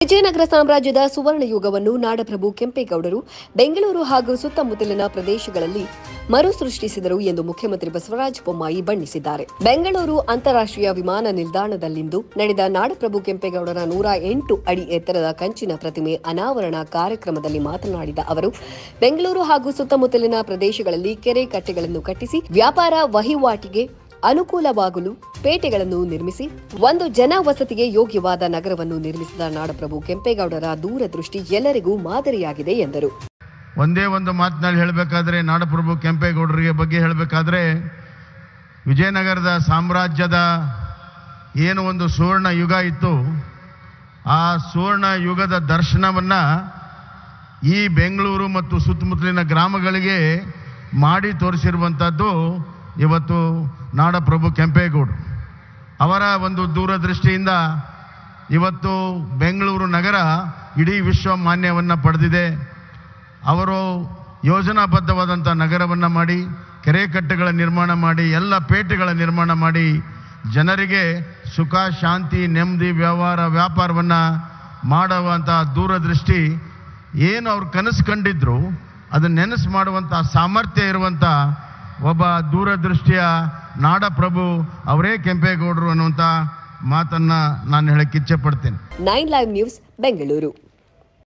ವಿಜಯನಗರ ಸಾಮ್ರಾಜ್ಯದ ಸುವರ್ಣ ಯುಗವನ್ನು ನಾಡಪ್ರಭು ಕೆಂಪೇಗೌಡರು ಬೆಂಗಳೂರು ಹಾಗೂ ಸುತ್ತಮುತ್ತಲಿನ ಪ್ರದೇಶಗಳಲ್ಲಿ ಮರುಸೃಷ್ಟಿಸಿದರು ಎಂದು ಮುಖ್ಯಮಂತ್ರಿ ಬಸವರಾಜ ಬೊಮ್ಮಾಯಿ ಬಣ್ಣಿಸಿದ್ದಾರೆ ಬೆಂಗಳೂರು ಅಂತಾರಾಷ್ಟ್ರೀಯ ವಿಮಾನ ನಿಲ್ದಾಣದಲ್ಲಿಂದು ನಡೆದ ನಾಡಪ್ರಭು ಕೆಂಪೇಗೌಡರ ನೂರ ಎಂಟು ಅಡಿ ಎತ್ತರದ ಕಂಚಿನ ಪ್ರತಿಮೆ ಅನಾವರಣ ಕಾರ್ಯಕ್ರಮದಲ್ಲಿ ಮಾತನಾಡಿದ ಅವರು ಬೆಂಗಳೂರು ಹಾಗೂ ಸುತ್ತಮುತ್ತಲಿನ ಪ್ರದೇಶಗಳಲ್ಲಿ ಕೆರೆ ಕಟ್ಟೆಗಳನ್ನು ಕಟ್ಟಿಸಿ ವ್ಯಾಪಾರ ವಹಿವಾಟಿಗೆ ಅನುಕೂಲವಾಗಲು ಪೇಟೆಗಳನ್ನು ನಿರ್ಮಿಸಿ ಒಂದು ಜನ ವಸತಿಗೆ ಯೋಗ್ಯವಾದ ನಗರವನ್ನು ನಿರ್ಮಿಸಿದ ನಾಡಪ್ರಭು ಕೆಂಪೇಗೌಡರ ದೂರದೃಷ್ಟಿ ಎಲ್ಲರಿಗೂ ಮಾದರಿಯಾಗಿದೆ ಎಂದರು ಒಂದೇ ಒಂದು ಮಾತಿನಲ್ಲಿ ಹೇಳಬೇಕಾದ್ರೆ ನಾಡಪ್ರಭು ಕೆಂಪೇಗೌಡರಿಗೆ ಬಗ್ಗೆ ಹೇಳಬೇಕಾದ್ರೆ ವಿಜಯನಗರದ ಸಾಮ್ರಾಜ್ಯದ ಏನು ಒಂದು ಸುವರ್ಣ ಯುಗ ಇತ್ತು ಆ ಸುವರ್ಣ ಯುಗದ ದರ್ಶನವನ್ನ ಈ ಬೆಂಗಳೂರು ಮತ್ತು ಸುತ್ತಮುತ್ತಲಿನ ಗ್ರಾಮಗಳಿಗೆ ಮಾಡಿ ತೋರಿಸಿರುವಂಥದ್ದು ಇವತ್ತು ನಾಡಪ್ರಭು ಕೆಂಪೇಗೌಡರು ಅವರ ಒಂದು ದೂರದೃಷ್ಟಿಯಿಂದ ಇವತ್ತು ಬೆಂಗಳೂರು ನಗರ ಇಡೀ ವಿಶ್ವ ಮಾನ್ಯವನ್ನು ಪಡೆದಿದೆ ಅವರು ಯೋಜನಾಬದ್ಧವಾದಂಥ ನಗರವನ್ನು ಮಾಡಿ ಕೆರೆಕಟ್ಟೆಗಳ ನಿರ್ಮಾಣ ಮಾಡಿ ಎಲ್ಲ ಪೇಟೆಗಳ ನಿರ್ಮಾಣ ಮಾಡಿ ಜನರಿಗೆ ಸುಖ ಶಾಂತಿ ನೆಮ್ಮದಿ ವ್ಯವಹಾರ ವ್ಯಾಪಾರವನ್ನು ಮಾಡುವಂಥ ದೂರದೃಷ್ಟಿ ಏನು ಅವ್ರು ಕನಸು ಕಂಡಿದ್ರು ಅದನ್ನ ನೆನಸು ಮಾಡುವಂಥ ಸಾಮರ್ಥ್ಯ ಇರುವಂಥ ಒಬ್ಬ ದೂರದೃಷ್ಟಿಯ ನಾಡಪ್ರಭು ಅವರೇ ಕೆಂಪೇಗೌಡರು ಅನ್ನುವಂಥ ಮಾತನ್ನ ನಾನು ಹೇಳಕ್ಕೆ ಇಚ್ಛೆ ಪಡ್ತೇನೆ ನೈನ್ ಲೈವ್ ನ್ಯೂಸ್ ಬೆಂಗಳೂರು